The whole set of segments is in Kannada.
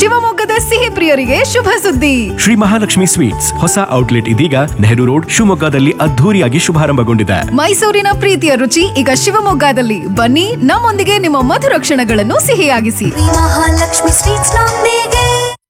ಶಿವಮೊಗ್ಗದ ಸಿಹಿ ಪ್ರಿಯರಿಗೆ ಶುಭ ಸುದ್ದಿ ಶ್ರೀ ಮಹಾಲಕ್ಷ್ಮಿ ಸ್ವೀಟ್ಸ್ ಹೊಸ ಔಟ್ಲೆಟ್ ಇದೀಗ ನೆಹರು ರೋಡ್ ಶಿವಮೊಗ್ಗದಲ್ಲಿ ಅದ್ಧೂರಿಯಾಗಿ ಶುಭಾರಂಭಗೊಂಡಿದೆ ಮೈಸೂರಿನ ಪ್ರೀತಿಯ ರುಚಿ ಈಗ ಶಿವಮೊಗ್ಗದಲ್ಲಿ ಬನ್ನಿ ನಮ್ಮೊಂದಿಗೆ ನಿಮ್ಮ ಮಧುರ ಕ್ಷಣಗಳನ್ನು ಸಿಹಿಯಾಗಿಸಿ ಮಹಾಲಕ್ಷ್ಮಿ ಸ್ವೀಟ್ಸ್ ನೊಂದಿಗೆ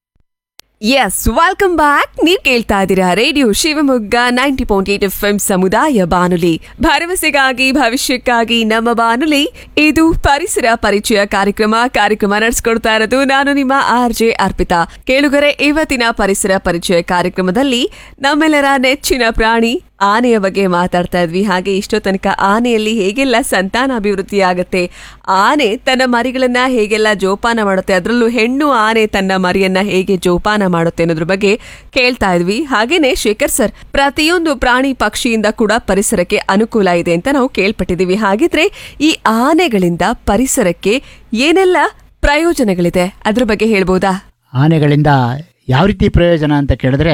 ಎಸ್ ವೆಲ್ಕಮ್ ಬ್ಯಾಕ್ ನೀವು ಕೇಳ್ತಾ ಇದ್ದೀರಾ radio Shivamogga ninety point eight F M ಸಮುದಾಯ ಬಾನುಲಿ ಭರವಸೆಗಾಗಿ ಭವಿಷ್ಯಕ್ಕಾಗಿ ನಮ್ಮ ಬಾನುಲಿ ಇದು ಪರಿಸರ ಪರಿಚಯ ಕಾರ್ಯಕ್ರಮ ಕಾರ್ಯಕ್ರಮ ನಡೆಸ್ಕೊಡ್ತಾ ಇರೋದು ನಾನು ನಿಮ್ಮ ಆರ್ ಜೆ ಅರ್ಪಿತಾ ಕೇಳುಗರೆ ಇವತ್ತಿನ ಪರಿಸರ ಪರಿಚಯ ಕಾರ್ಯಕ್ರಮದಲ್ಲಿ ನಮ್ಮೆಲ್ಲರ ನೆಚ್ಚಿನ ಪ್ರಾಣಿ ಆನೆಯ ಬಗ್ಗೆ ಮಾತಾಡ್ತಾ ಇದ್ವಿ ಹಾಗೆ ಇಷ್ಟೋ ತನಕ ಆನೆಯಲ್ಲಿ ಹೇಗೆಲ್ಲ ಸಂತಾನಾಭಿವೃದ್ಧಿ ಆಗುತ್ತೆ ಆನೆ ತನ್ನ ಮರಿಗಳನ್ನ ಹೇಗೆಲ್ಲ ಜೋಪಾನ ಮಾಡುತ್ತೆ ಅದರಲ್ಲೂ ಹೆಣ್ಣು ಆನೆ ತನ್ನ ಮರಿಯನ್ನ ಹೇಗೆ ಜೋಪಾನ ಮಾಡುತ್ತೆ ಅನ್ನೋದ್ರ ಬಗ್ಗೆ ಕೇಳ್ತಾ ಇದ್ವಿ ಹಾಗೇನೆ ಶೇಖರ್ ಸರ್ ಪ್ರತಿಯೊಂದು ಪ್ರಾಣಿ ಪಕ್ಷಿಯಿಂದ ಕೂಡ ಪರಿಸರಕ್ಕೆ ಅನುಕೂಲ ಇದೆ ಅಂತ ನಾವು ಕೇಳ್ಪಟ್ಟಿದೀವಿ ಹಾಗಿದ್ರೆ ಈ ಆನೆಗಳಿಂದ ಪರಿಸರಕ್ಕೆ ಏನೆಲ್ಲ ಪ್ರಯೋಜನಗಳಿದೆ ಅದ್ರ ಬಗ್ಗೆ ಹೇಳ್ಬೋದಾ ಆನೆಗಳಿಂದ ಯಾವ ರೀತಿ ಪ್ರಯೋಜನ ಅಂತ ಕೇಳಿದ್ರೆ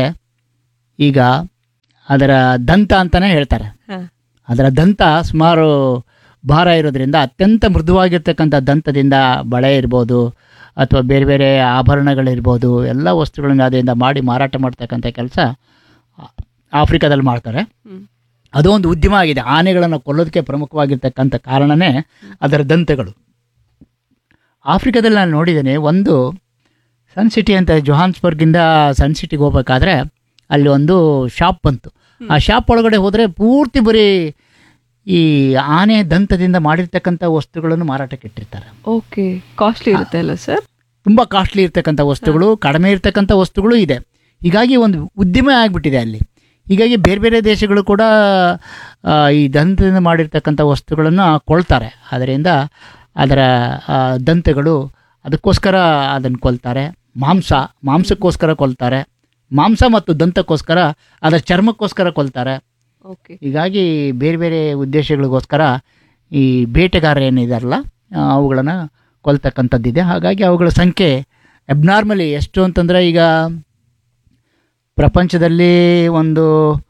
ಈಗ ಅದರ ದಂತ ಅಂತಲೇ ಹೇಳ್ತಾರೆ ಅದರ ದಂತ ಸುಮಾರು ಭಾರ ಇರೋದ್ರಿಂದ ಅತ್ಯಂತ ಮೃದುವಾಗಿರ್ತಕ್ಕಂಥ ದಂತದಿಂದ ಬಳೆ ಇರ್ಬೋದು ಅಥವಾ ಬೇರೆ ಬೇರೆ ಆಭರಣಗಳಿರ್ಬೋದು ಎಲ್ಲ ವಸ್ತುಗಳನ್ನ ಅದರಿಂದ ಮಾಡಿ ಮಾರಾಟ ಮಾಡ್ತಕ್ಕಂಥ ಕೆಲಸ ಆಫ್ರಿಕಾದಲ್ಲಿ ಮಾಡ್ತಾರೆ ಅದು ಒಂದು ಉದ್ಯಮ ಆಗಿದೆ ಆನೆಗಳನ್ನು ಕೊಲ್ಲೋದಕ್ಕೆ ಪ್ರಮುಖವಾಗಿರ್ತಕ್ಕಂಥ ಕಾರಣನೇ ಅದರ ದಂತಗಳು ಆಫ್ರಿಕಾದಲ್ಲಿ ನಾನು ನೋಡಿದ್ದೇನೆ ಒಂದು ಸನ್ ಸಿಟಿ ಅಂತ ಜೊಹಾನ್ಸ್ಬರ್ಗಿಂದ ಸನ್ ಸಿಟಿಗೆ ಹೋಗ್ಬೇಕಾದ್ರೆ ಅಲ್ಲಿ ಒಂದು ಶಾಪ್ ಬಂತು ಆ ಶಾಪ್ ಒಳಗಡೆ ಹೋದರೆ ಪೂರ್ತಿ ಬರೀ ಈ ಆನೆ ದಂತದಿಂದ ಮಾಡಿರ್ತಕ್ಕಂಥ ವಸ್ತುಗಳನ್ನು ಮಾರಾಟಕ್ಕೆ ಇಟ್ಟಿರ್ತಾರೆ ಓಕೆ ಕಾಸ್ಟ್ಲಿ ಇರುತ್ತೆ ಅಲ್ಲ ಸರ್ ತುಂಬ ಕಾಸ್ಟ್ಲಿ ಇರ್ತಕ್ಕಂಥ ವಸ್ತುಗಳು ಕಡಿಮೆ ಇರ್ತಕ್ಕಂಥ ವಸ್ತುಗಳು ಇದೆ ಹೀಗಾಗಿ ಒಂದು ಉದ್ಯಮ ಆಗಿಬಿಟ್ಟಿದೆ ಅಲ್ಲಿ ಹೀಗಾಗಿ ಬೇರೆ ಬೇರೆ ದೇಶಗಳು ಕೂಡ ಆ, ಈ ದಂತದಿಂದ ಮಾಡಿರ್ತಕ್ಕಂಥ ವಸ್ತುಗಳನ್ನು ಕೊಳ್ತಾರೆ ಅದರಿಂದ ಅದರ ಆ, ದಂತಗಳು ಅದಕ್ಕೋಸ್ಕರ ಅದನ್ನು ಕೊಲ್ತಾರೆ ಮಾಂಸ ಮಾಂಸಕ್ಕೋಸ್ಕರ ಕೊಲ್ತಾರೆ ಮಾಂಸ ಮತ್ತು ದಂತಕ್ಕೋಸ್ಕರ ಅದರ ಚರ್ಮಕ್ಕೋಸ್ಕರ ಕೊಲ್ತಾರೆ ಓಕೆ ಹೀಗಾಗಿ ಬೇರೆ ಬೇರೆ ಉದ್ದೇಶಗಳಿಗೋಸ್ಕರ ಈ ಬೇಟೆಗಾರ ಏನಿದಾರಲ್ಲ ಆ, ಅವುಗಳನ್ನು ಕೊಲ್ತಕ್ಕಂಥದ್ದಿದೆ ಹಾಗಾಗಿ ಅವುಗಳ ಸಂಖ್ಯೆ ಅಬ್ನಾರ್ಮಲಿ ಎಷ್ಟು ಅಂತಂದರೆ ಈಗ ಪ್ರಪಂಚದಲ್ಲಿ ಒಂದು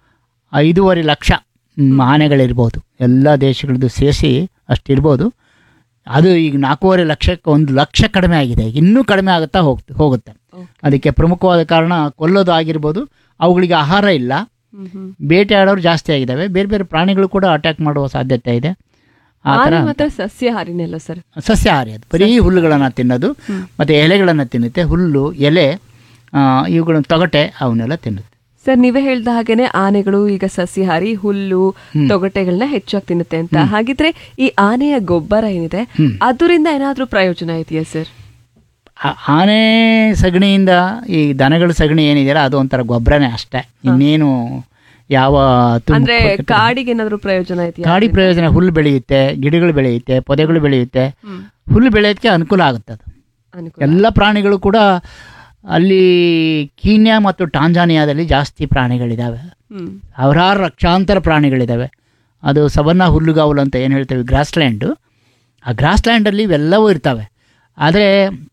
ಐದೂವರೆ ಲಕ್ಷ ಮ್, ಆನೆಗಳಿರ್ಬೋದು ಎಲ್ಲ ದೇಶಗಳದ್ದು ಸೇರಿಸಿ ಅಷ್ಟಿರ್ಬೋದು ಅದು ಈಗ ನಾಲ್ಕೂವರೆ ಲಕ್ಷಕ್ಕೆ ಒಂದು ಲಕ್ಷ ಕಡಿಮೆ ಆಗಿದೆ ಇನ್ನೂ ಕಡಿಮೆ ಆಗುತ್ತಾ ಹೋಗ್ ಹೋಗುತ್ತೆ ಅದಕ್ಕೆ ಪ್ರಮುಖವಾದ ಕಾರಣ ಕೊಲ್ಲೋದು ಆಗಿರ್ಬೋದು ಅವುಗಳಿಗೆ ಆಹಾರ ಇಲ್ಲ ಬೇಟೆ ಆಡೋರು ಜಾಸ್ತಿ ಆಗಿದ್ದಾವೆ ಬೇರೆ ಬೇರೆ ಪ್ರಾಣಿಗಳು ಕೂಡ ಅಟ್ಯಾಕ್ ಮಾಡುವ ಸಾಧ್ಯತೆ ಇದೆ ಆ ಥರ ಆನೆ ಮಾತ್ರ ಸಸ್ಯಾಹಾರಿನೆಲ್ಲ ಸರ್ ಸಸ್ಯಾಹಾರಿ ಅದು ಬರೀ ಹುಲ್ಲುಗಳನ್ನು ತಿನ್ನೋದು ಮತ್ತು ಎಲೆಗಳನ್ನು ತಿನ್ನುತ್ತೆ ಹುಲ್ಲು ಎಲೆ ಆ, ಇವುಗಳನ್ನು ತೊಗಟೆ ಅವನ್ನೆಲ್ಲ ತಿನ್ನುತ್ತೆ ಸರ್ ನೀವೇ ಹೇಳ್ದ ಹಾಗೇನೆ ಆನೆಗಳು ಈಗ ಸಸ್ಯಾಹಾರಿ ಹುಲ್ಲು ತೊಗಟೆಗಳನ್ನ ಹೆಚ್ಚಾಗಿ ತಿನ್ನುತ್ತೆ ಅಂತ ಹಾಗಿದ್ರೆ ಈ ಆನೆಯ ಗೊಬ್ಬರ ಏನಿದೆ ಅದರಿಂದ ಏನಾದ್ರೂ ಪ್ರಯೋಜನ ಇದೆಯಾ ಸರ್ ಆ ಆನೆ ಸಗಣಿಯಿಂದ ಈ ದನಗಳ ಸಗಣಿ ಏನಿದೆಯಲ್ಲ ಅದು ಒಂಥರ ಗೊಬ್ಬರನೇ ಅಷ್ಟೇ ಇನ್ನೇನು ಯಾವ ತುಂಬ ಅಂದ್ರೆ ಕಾಡಿಗೆ ಏನಾದ್ರೂ ಪ್ರಯೋಜನ ಇದೆಯಾ ಕಾಡಿ ಪ್ರಯೋಜನ ಹುಲ್ಲು ಬೆಳೆಯುತ್ತೆ ಗಿಡಗಳು ಬೆಳೆಯುತ್ತೆ ಪೊದೆಗಳು ಬೆಳೆಯುತ್ತೆ ಹುಲ್ಲು ಬೆಳೆಯೋದಕ್ಕೆ ಅನುಕೂಲ ಆಗುತ್ತೆ ಅದು ಅನುಕೂಲ ಎಲ್ಲ ಪ್ರಾಣಿಗಳು ಕೂಡ ಅಲ್ಲಿ ಕೀನ್ಯಾ ಮತ್ತು ಟಾಂಜಾನಿಯಾದಲ್ಲಿ ಜಾಸ್ತಿ ಪ್ರಾಣಿಗಳಿದ್ದಾವೆ ಹ್ಮ್ ಸಾವಿರಾರು ಲಕ್ಷಾಂತರ ಪ್ರಾಣಿಗಳಿದ್ದಾವೆ ಅದು ಸವನ್ನ ಹುಲ್ಲುಗಾವಲು ಅಂತ ಏನು ಹೇಳ್ತೇವೆ ಗ್ರಾಸ್ಲ್ಯಾಂಡು ಆ ಗ್ರಾಸ್ಲ್ಯಾಂಡಲ್ಲಿ ಇವೆಲ್ಲವೂ ಇರ್ತವೆ ಆದರೆ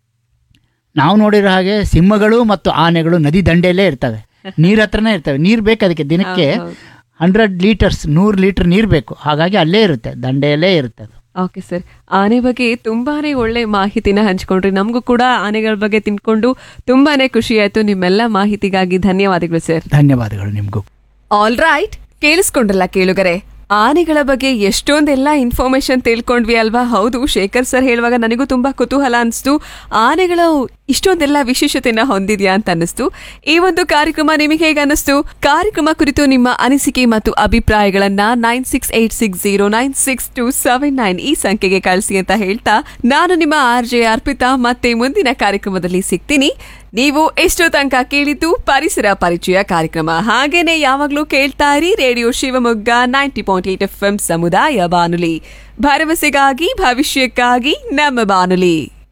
ನಾವು ನೋಡಿರೋ ಹಾಗೆ ಸಿಂಹಗಳು ಮತ್ತು ಆನೆಗಳು ನದಿ ದಂಡೆಯಲ್ಲೇ ಇರ್ತವೆ ನೀರ್ ಹತ್ರನೇ ಇರ್ತವೆ ನೀರು ಬೇಕು ಅದಕ್ಕೆ ದಿನಕ್ಕೆ ಹಂಡ್ರೆಡ್ ಲೀಟರ್ಸ್ ನೂರು ಲೀಟರ್ ನೀರು ಬೇಕು ಹಾಗಾಗಿ ಅಲ್ಲೇ ಇರುತ್ತೆ ದಂಡೆಯಲ್ಲೇ ಇರುತ್ತೆ ಅದು ಓಕೆ ಸರ್ ಆನೆ ಬಗ್ಗೆ ತುಂಬಾನೇ ಒಳ್ಳೆ ಮಾಹಿತಿನ ಹಂಚ್ಕೊಂಡ್ರಿ ನಮಗೂ ಕೂಡ ಆನೆಗಳ ಬಗ್ಗೆ ತಿಳ್ಕೊಂಡು ತುಂಬಾನೇ ಖುಷಿ ಆಯ್ತು ನಿಮ್ಮೆಲ್ಲ ಮಾಹಿತಿಗಾಗಿ ಧನ್ಯವಾದಗಳು ಸರ್ ಧನ್ಯವಾದಗಳು ನಿಮಗೂ ಆಲ್ ರೈಟ್ ಕೇಳಿಸ್ಕೊಂಡ್ರಲ್ಲ ಕೇಳುಗರೆ ಆನೆಗಳ ಬಗ್ಗೆ ಎಷ್ಟೊಂದೆಲ್ಲ ಇನ್ಫಾರ್ಮೇಶನ್ ತಿಳ್ಕೊಂಡ್ವಿ ಅಲ್ವಾ ಹೌದು ಶೇಖರ್ ಸರ್ ಹೇಳುವಾಗ ನನಗೂ ತುಂಬಾ ಕುತೂಹಲ ಅನಿಸ್ತು ಆನೆಗಳು ಇಷ್ಟೊಂದೆಲ್ಲ ವಿಶೇಷತೆಯನ್ನ ಹೊಂದಿದ್ಯಾ ಅಂತ ಅನ್ನಿಸ್ತು ಈ ಒಂದು ಕಾರ್ಯಕ್ರಮ ನಿಮಗೆ ಹೇಗೆ ಅನ್ನಿಸ್ತು ಕಾರ್ಯಕ್ರಮ ಕುರಿತು ನಿಮ್ಮ ಅನಿಸಿಕೆ ಮತ್ತು ಅಭಿಪ್ರಾಯಗಳನ್ನ nine six eight six zero nine six two seven nine ಈ ಸಂಖ್ಯೆಗೆ ಕಳಿಸಿ ಅಂತ ಹೇಳ್ತಾ ನಾನು ನಿಮ್ಮ ಆರ್ ಜೆ ಅರ್ಪಿತಾ ಮತ್ತೆ ಮುಂದಿನ ಕಾರ್ಯಕ್ರಮದಲ್ಲಿ ಸಿಗ್ತೀನಿ ನೀವು ಎಷ್ಟೋ ತನಕ ಕೇಳಿದ್ದು ಪರಿಸರ ಪರಿಚಯ ಕಾರ್ಯಕ್ರಮ ಹಾಗೇನೆ ಯಾವಾಗ್ಲೂ ಕೇಳ್ತಾ ಇರಿ radio Shivamogga ninety point eight F M ಸಮುದಾಯ ಬಾನುಲಿ ಭರವಸೆಗಾಗಿ ಭವಿಷ್ಯಕ್ಕಾಗಿ ನಮ್ಮ ಬಾನುಲಿ